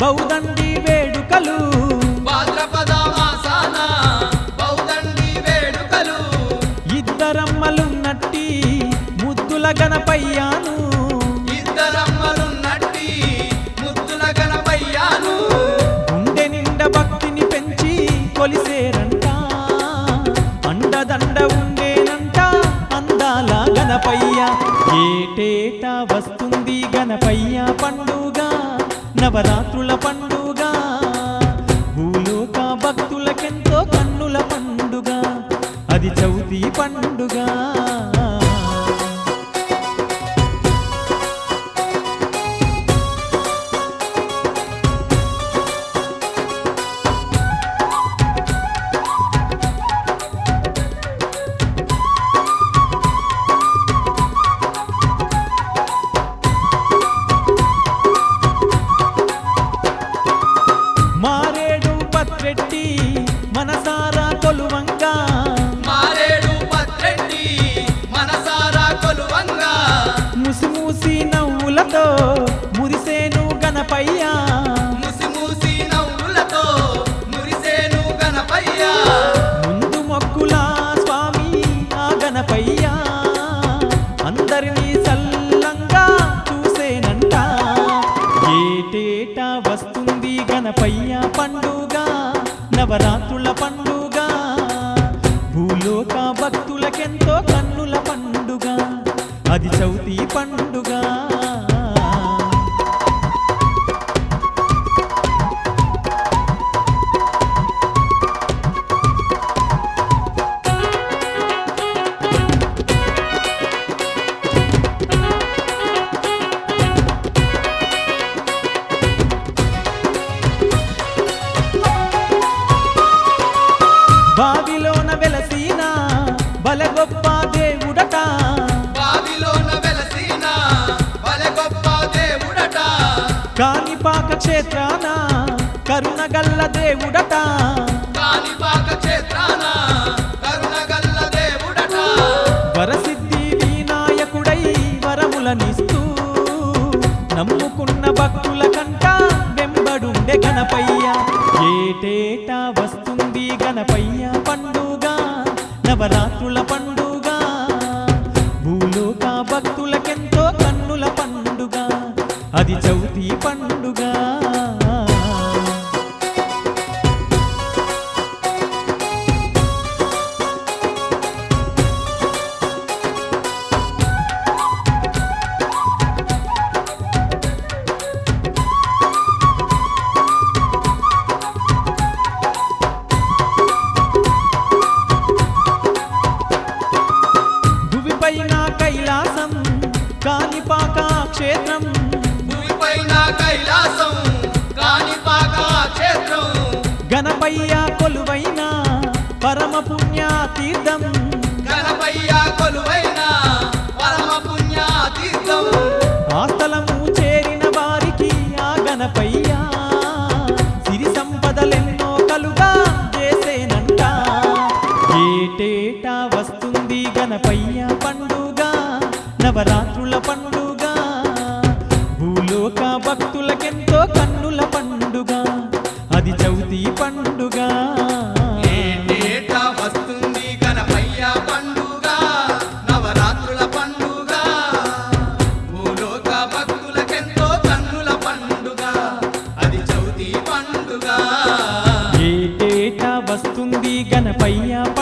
బౌదండి వేడుకలు భాద్రపద మాసాన బౌదండి వేడుకలు ఇద్దరమ్మలున్నట్టి ముద్దుల గణపయ్యాను ఇద్దరమ్మలున్నట్టి ముద్దుల గణపయ్యాను గుండె నిండా భక్తిని పెంచి కొలిసేరంట అండదండ ఉండేనంట అందాల గణపయ్య ఏటేటా వస్తుంది గణపయ్య పండుగ నవరాత్రుల పండుగ భూలోక భక్తులకెంతో కన్నుల పండుగ అది చవితి పండుగ మారేడు పత్రెట్టి మనసారా కొలువంగా మారేడు పత్రెట్టి మనసారా కొలువంగా ముసిముసి నవ్వులతో మురిసేను గణపయ్య ముసి మూసి నవ్వులతో మురిసేను గణపయ్య ముందు మొక్కుల స్వామి ఆ గణపయ్య అందరినీ సల్లంగా చూసేనంట ఏటేటా వస్తుంది గణపయ్య పండుగ నవరాత్రుల పండుగ భూలోక భక్తులకెంతో కన్నుల పండుగ అది చవితి పండుగ బావిలోన వెలసిన బలగొప్ప దేవుడట బావిలోన వెలసిన బలె గొప్ప దేవుడట కాణిపాక క్షేత్రాన కరుణగల్ల దేవుడట కాణిపాక క్షేత్రాన కరుణగల్ల దేవుడట వరసిద్ధి వినాయకుడై వరములనిస్తూ నమ్ముకున్న భక్తుల కంట వెంబడుండే గణపయ్య ఏటేటా వస్తుంది గణపయ్య పండుగ నవరాత్రుల పండుగ భూలోక భక్తులకెంతో కన్నుల పండుగ అది చవితి పండుగ భువిపైన కైలాసం కాణిపాక క్షేత్రం భూమిపైన కైలాసం కాణిపాక క్షేత్రం గణపయ్య కొలువైన పరమ పుణ్య తీర్థం గణపయ్య కొలువైన పరమ పుణ్య తీర్థం ఆ స్థలము చేరిన వారికి ఆ గణపయ్య సిరి సంపదలెన్నో కలుగా చేసేనంట ఏటేటా వస్తుంది గణపయ్య పండుగ నవరాత్రుల పండుగ భూలోక భక్తులకెంతో కన్నుల పండుగ అది చవితి పండుగ ఏటేటా వస్తుంది గణపయ్య పండుగ నవరాత్రుల పండుగ భూలోక భక్తులకెంతో కన్నుల పండుగ అది చవితి పండుగ ఏటేటా వస్తుంది గణపయ్య